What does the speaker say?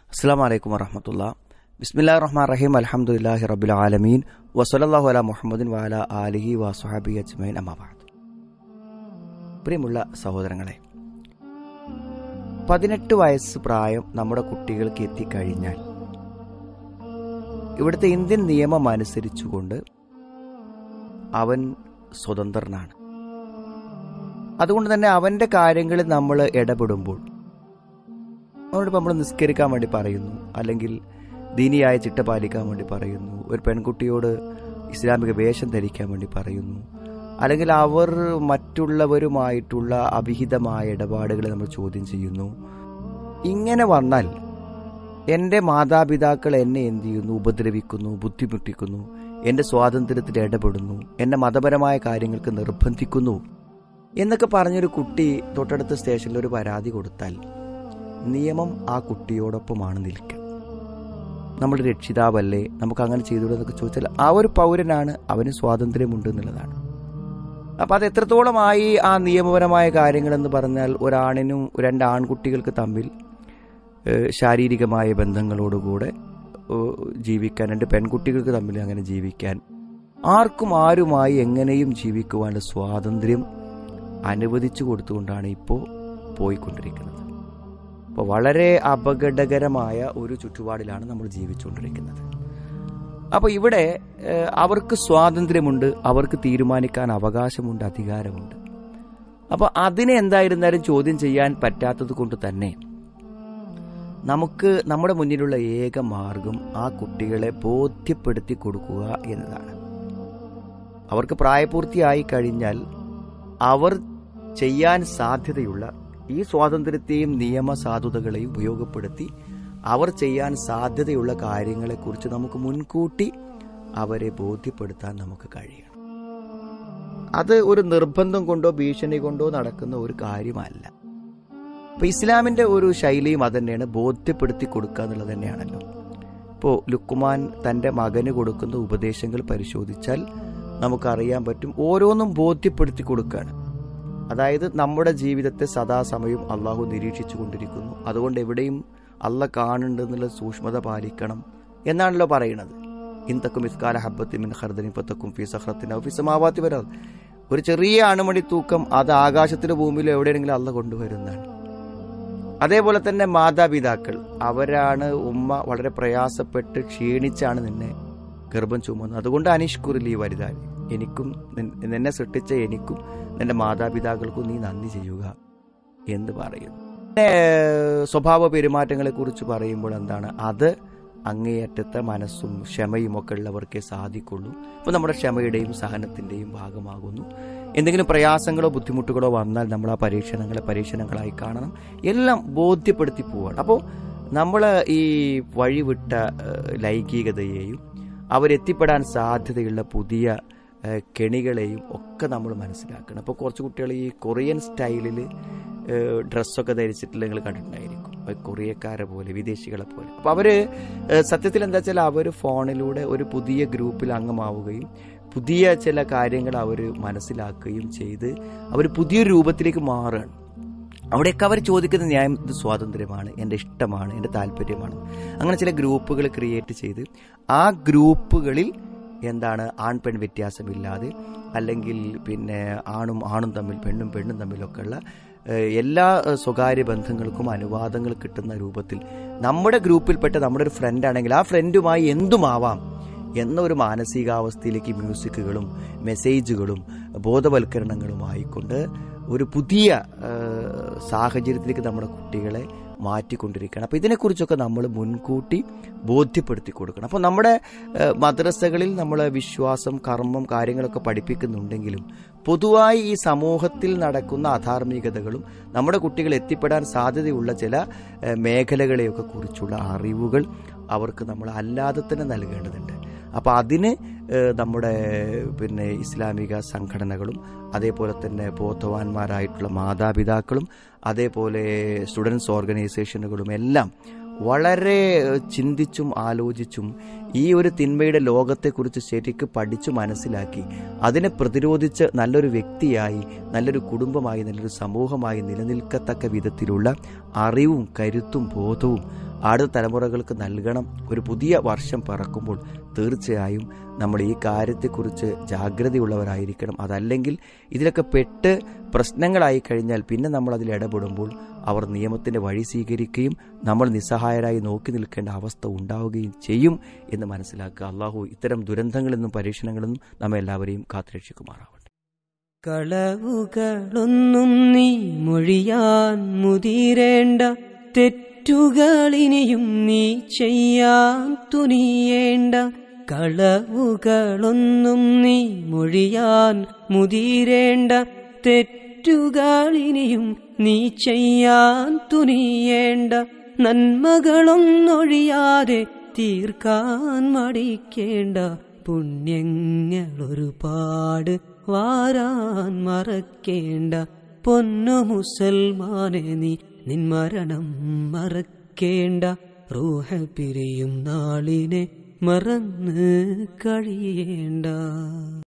അസ്സാം വലൈക്കും വറഹമത്തുള്ള ബിസ്മില്ലാ റഹ്മാൻ റഹീം അലഹമുല്ലാഹി റബുൽ ആലമീൻ വസലല്ലാഹു അല മുഹമ്മദിൻ വാല ആലിഹി വസുഹാബി അജ്മൈൻ അമ്മാബാദ് പ്രിയമുള്ള സഹോദരങ്ങളെ പതിനെട്ട് വയസ്സ് പ്രായം നമ്മുടെ കുട്ടികൾക്ക് എത്തിക്കഴിഞ്ഞാൽ ഇവിടുത്തെ ഇന്ത്യൻ നിയമം അനുസരിച്ചുകൊണ്ട് അവൻ സ്വതന്ത്രനാണ് അതുകൊണ്ട് തന്നെ അവന്റെ കാര്യങ്ങളിൽ നമ്മൾ ഇടപെടുമ്പോൾ അവനോട് നമ്മൾ നിസ്കരിക്കാൻ വേണ്ടി പറയുന്നു അല്ലെങ്കിൽ ദീനിയായ ചിട്ട പാലിക്കാൻ വേണ്ടി പറയുന്നു ഒരു പെൺകുട്ടിയോട് ഇസ്ലാമിക വേഷം ധരിക്കാൻ വേണ്ടി പറയുന്നു അല്ലെങ്കിൽ അവർ മറ്റുള്ളവരുമായിട്ടുള്ള അവിഹിതമായ ഇടപാടുകളെ നമ്മൾ ചോദ്യം ചെയ്യുന്നു ഇങ്ങനെ വന്നാൽ എൻ്റെ മാതാപിതാക്കൾ എന്നെ എന്ത് ചെയ്യുന്നു ഉപദ്രവിക്കുന്നു ബുദ്ധിമുട്ടിക്കുന്നു എൻ്റെ സ്വാതന്ത്ര്യത്തിൽ ഇടപെടുന്നു എന്നെ മതപരമായ കാര്യങ്ങൾക്ക് നിർബന്ധിക്കുന്നു എന്നൊക്കെ പറഞ്ഞൊരു കുട്ടി തൊട്ടടുത്ത സ്റ്റേഷനിൽ ഒരു പരാതി കൊടുത്താൽ നിയമം ആ കുട്ടിയോടൊപ്പമാണ് നിൽക്കുക നമ്മൾ രക്ഷിതാവല്ലേ നമുക്ക് അങ്ങനെ ചെയ്തുകൂടെ എന്നൊക്കെ ചോദിച്ചാൽ ആ ഒരു പൗരനാണ് അവന് സ്വാതന്ത്ര്യമുണ്ട് എന്നുള്ളതാണ് അപ്പം അത് എത്രത്തോളമായി ആ നിയമപരമായ കാര്യങ്ങളെന്ന് പറഞ്ഞാൽ ഒരാണിനും രണ്ട് ആൺകുട്ടികൾക്ക് തമ്മിൽ ഏഹ്, ശാരീരികമായ ബന്ധങ്ങളോടുകൂടെ ഏഹ്, ജീവിക്കാൻ രണ്ട് പെൺകുട്ടികൾക്ക് തമ്മിൽ അങ്ങനെ ജീവിക്കാൻ ആർക്കും ആരുമായി എങ്ങനെയും ജീവിക്കുവാനുള്ള സ്വാതന്ത്ര്യം അനുവദിച്ചു കൊടുത്തുകൊണ്ടാണ് ഇപ്പോൾ പോയിക്കൊണ്ടിരിക്കുന്നത് അപ്പോൾ വളരെ അപകടകരമായ ഒരു ചുറ്റുപാടിലാണ് നമ്മൾ ജീവിച്ചുകൊണ്ടിരിക്കുന്നത് അപ്പോൾ ഇവിടെ ഏഹ്, അവർക്ക് സ്വാതന്ത്ര്യമുണ്ട് അവർക്ക് തീരുമാനിക്കാൻ അവകാശമുണ്ട് അധികാരമുണ്ട് അപ്പോൾ അതിനെ എന്തായിരുന്നാലും ചോദ്യം ചെയ്യാൻ പറ്റാത്തത് കൊണ്ട് തന്നെ നമുക്ക് നമ്മുടെ മുന്നിലുള്ള ഏക മാർഗം ആ കുട്ടികളെ ബോധ്യപ്പെടുത്തി കൊടുക്കുക എന്നതാണ് അവർക്ക് പ്രായപൂർത്തിയായി കഴിഞ്ഞാൽ അവർ ചെയ്യാൻ സാധ്യതയുള്ള ഈ സ്വാതന്ത്ര്യത്തെയും നിയമസാധുതകളെയും ഉപയോഗപ്പെടുത്തി അവർ ചെയ്യാൻ സാധ്യതയുള്ള കാര്യങ്ങളെക്കുറിച്ച് നമുക്ക് മുൻകൂട്ടി അവരെ ബോധ്യപ്പെടുത്താൻ നമുക്ക് കഴിയണം അത് ഒരു നിർബന്ധം കൊണ്ടോ ഭീഷണി കൊണ്ടോ നടക്കുന്ന ഒരു കാര്യമല്ല അപ്പൊ ഇസ്ലാമിന്റെ ഒരു ശൈലിയും അത് തന്നെയാണ് ബോധ്യപ്പെടുത്തി കൊടുക്കുക എന്നുള്ളത് തന്നെയാണല്ലോ ഇപ്പോൾ ലുക്കുമാൻ തന്റെ മകന് കൊടുക്കുന്ന ഉപദേശങ്ങൾ പരിശോധിച്ചാൽ നമുക്കറിയാൻ പറ്റും ഓരോന്നും ബോധ്യപ്പെടുത്തി കൊടുക്കുകയാണ് അതായത് നമ്മുടെ ജീവിതത്തെ സദാസമയം അള്ളാഹു നിരീക്ഷിച്ചു കൊണ്ടിരിക്കുന്നു അതുകൊണ്ട് എവിടെയും അല്ല കാണുന്നുണ്ട് എന്നുള്ള സൂക്ഷ്മത പാലിക്കണം എന്നാണല്ലോ പറയുന്നത് ഇന്തക്കും ഇസ്കാല ഹബ്ബത്തി മിൻ ഹർദനി പത്തക്കും ഫി സഹ്റത്തിന് ഫി സമാവാത്തി വരാം ഒരു ചെറിയ അണുമണി തൂക്കം അത് ആകാശത്തിലെ ഭൂമിയിലോ എവിടെയെങ്കിലും അല്ല കൊണ്ടുവരുന്നതാണ് അതേപോലെ തന്നെ മാതാപിതാക്കൾ അവരാണ് ഉമ്മ വളരെ പ്രയാസപ്പെട്ട് ക്ഷീണിച്ചാണ് നിന്നെ ഗർഭം ചുമന്നത് അതുകൊണ്ട് അനിഷ്കുറിൽ ഈ വലുതായി എനിക്കും നിൻ- നിന്നെ സൃഷ്ടിച്ച എനിക്കും നിന്റെ മാതാപിതാക്കൾക്കും നീ നന്ദി ചെയ്യുക എന്ന് പറയുന്നു പിന്നെ സ്വഭാവ പെരുമാറ്റങ്ങളെ കുറിച്ച് പറയുമ്പോൾ എന്താണ് അത് അങ്ങേയറ്റത്തെ മനസ്സും ക്ഷമയും ഒക്കെ ഉള്ളവർക്കേ സാധിക്കുള്ളൂ അപ്പോൾ നമ്മുടെ ക്ഷമയുടെയും സഹനത്തിന്റെയും ഭാഗമാകുന്നു എന്തെങ്കിലും പ്രയാസങ്ങളോ ബുദ്ധിമുട്ടുകളോ വന്നാൽ നമ്മൾ ആ പരീക്ഷണങ്ങളെ പരീക്ഷണങ്ങളായി കാണണം എല്ലാം ബോധ്യപ്പെടുത്തി പോവാണ് അപ്പോൾ നമ്മൾ ഈ വഴിവിട്ട ഏഹ്, ലൈംഗികതയെയും അവരെത്തിപ്പെടാൻ സാധ്യതയുള്ള പുതിയ ഏഹ്, കെണികളെയും ഒക്കെ നമ്മൾ മനസ്സിലാക്കണം അപ്പോൾ കുറച്ച് കുട്ടികൾ ഈ കൊറിയൻ സ്റ്റൈലിൽ ഡ്രസ്സൊക്കെ ധരിച്ചിട്ടുള്ള നിങ്ങൾ കണ്ടിട്ടുണ്ടായിരിക്കും അത് കൊറിയക്കാരെ പോലെ വിദേശികളെ പോലെ അപ്പോൾ അവർ സത്യത്തിൽ എന്താ വെച്ചാൽ അവർ ഫോണിലൂടെ ഒരു പുതിയ ഗ്രൂപ്പിൽ അംഗമാവുകയും പുതിയ ചില കാര്യങ്ങൾ അവർ മനസ്സിലാക്കുകയും ചെയ്ത് അവർ പുതിയൊരു രൂപത്തിലേക്ക് മാറുകയാണ് അവിടെയൊക്കെ അവർ ചോദിക്കുന്ന ന്യായം ഇത് സ്വാതന്ത്ര്യമാണ് എൻ്റെ ഇഷ്ടമാണ് എൻ്റെ താല്പര്യമാണ് അങ്ങനെ ചില ഗ്രൂപ്പുകൾ ക്രിയേറ്റ് ചെയ്ത് ആ ഗ്രൂപ്പുകളിൽ എന്താണ് ആൺ പെൺ വ്യത്യാസമില്ലാതെ അല്ലെങ്കിൽ പിന്നെ ആണും ആണും തമ്മിൽ പെണ്ണും പെണ്ണും തമ്മിലൊക്കെയുള്ള ഏഹ്, എല്ലാ ഏഹ്, സ്വകാര്യ ബന്ധങ്ങൾക്കും അനുവാദങ്ങൾ കിട്ടുന്ന രൂപത്തിൽ നമ്മുടെ ഗ്രൂപ്പിൽപ്പെട്ട നമ്മുടെ ഒരു ഫ്രണ്ട് ആണെങ്കിൽ ആ ഫ്രണ്ടുമായി എന്തുമാവാം എന്ന ഒരു മാനസികാവസ്ഥയിലേക്ക് മ്യൂസിക്കുകളും മെസ്സേജുകളും ബോധവൽക്കരണങ്ങളുമായിക്കൊണ്ട് ഒരു പുതിയ ആ, സാഹചര്യത്തിലേക്ക് നമ്മുടെ കുട്ടികളെ മാറ്റിക്കൊണ്ടിരിക്കുകയാണ് അപ്പോൾ ഇതിനെക്കുറിച്ചൊക്കെ നമ്മൾ മുൻകൂട്ടി ബോധ്യപ്പെടുത്തി കൊടുക്കണം അപ്പോൾ നമ്മുടെ ആ, മദ്രസകളിൽ നമ്മൾ വിശ്വാസം കർമ്മം കാര്യങ്ങളൊക്കെ പഠിപ്പിക്കുന്നുണ്ടെങ്കിലും പൊതുവായി ഈ സമൂഹത്തിൽ നടക്കുന്ന അധാർമികതകളും നമ്മുടെ കുട്ടികൾ എത്തിപ്പെടാൻ സാധ്യതയുള്ള ചില ആ, മേഖലകളെയൊക്കെ കുറിച്ചുള്ള അറിവുകൾ അവർക്ക് നമ്മൾ അല്ലാതെ തന്നെ നൽകേണ്ടതുണ്ട് അപ്പോൾ അതിന് ഏഹ്, നമ്മുടെ പിന്നെ ഇസ്ലാമിക സംഘടനകളും അതേപോലെ തന്നെ ബോധവാന്മാരായിട്ടുള്ള മാതാപിതാക്കളും അതേപോലെ സ്റ്റുഡൻസ് ഓർഗനൈസേഷനുകളും എല്ലാം വളരെ ഏഹ്, ചിന്തിച്ചും ആലോചിച്ചും ഈ ഒരു തിന്മയുടെ ലോകത്തെക്കുറിച്ച് ശരിക്ക് പഠിച്ചു മനസ്സിലാക്കി അതിനെ പ്രതിരോധിച്ച് നല്ലൊരു വ്യക്തിയായി നല്ലൊരു കുടുംബമായി നല്ലൊരു സമൂഹമായി നിലനിൽക്കത്തക്ക വിധത്തിലുള്ള അറിവും കരുത്തും ബോധവും അടുത്ത തലമുറകൾക്ക് നൽകണം ഒരു പുതിയ വർഷം പിറക്കുമ്പോൾ തീർച്ചയായും നമ്മൾ ഈ കാര്യത്തെക്കുറിച്ച് ജാഗ്രതയുള്ളവരായിരിക്കണം അതല്ലെങ്കിൽ ഇതിലൊക്കെ പെട്ട് പ്രശ്നങ്ങളായി കഴിഞ്ഞാൽ പിന്നെ നമ്മൾ അതിൽ ഇടപെടുമ്പോൾ അവർ നിയമത്തിന്റെ വഴി സ്വീകരിക്കുകയും നമ്മൾ നിസ്സഹായരായി നോക്കി നിൽക്കേണ്ട അവസ്ഥ ഉണ്ടാവുകയും ചെയ്യും എന്ന് മനസ്സിലാക്കുക അള്ളാഹു ഇത്തരം ദുരന്തങ്ങളിൽ നിന്നും പരീക്ഷണങ്ങളിൽ നിന്നും നമ്മെ എല്ലാവരെയും കാത്തുരക്ഷിക്കുമാറാവട്ടെ കളവുകളൊന്നും നീ മൊഴിയാൻ മുതിരേണ്ട തെറ്റുകളിനിയും നീ ചെയ്യാൻ തുനിയേണ്ട കളവുകളൊന്നും നീ മൊഴിയാൻ മുതിരേണ്ട തെറ്റുകളിനിയും നീ ചെയ്യാൻ തുനിയേണ്ട നന്മകളൊന്നൊഴിയാതെ തീർക്കാൻ മടിക്കേണ്ട പുണ്യങ്ങളൊരുപാട് വാരാൻ മറക്കേണ്ട പൊന്നു മുസൽമാനെ നീ നിൻ മരണം മറക്കേണ്ട റൂഹ പിരിയും നാളിനെ മറന്ന് കഴിയേണ്ട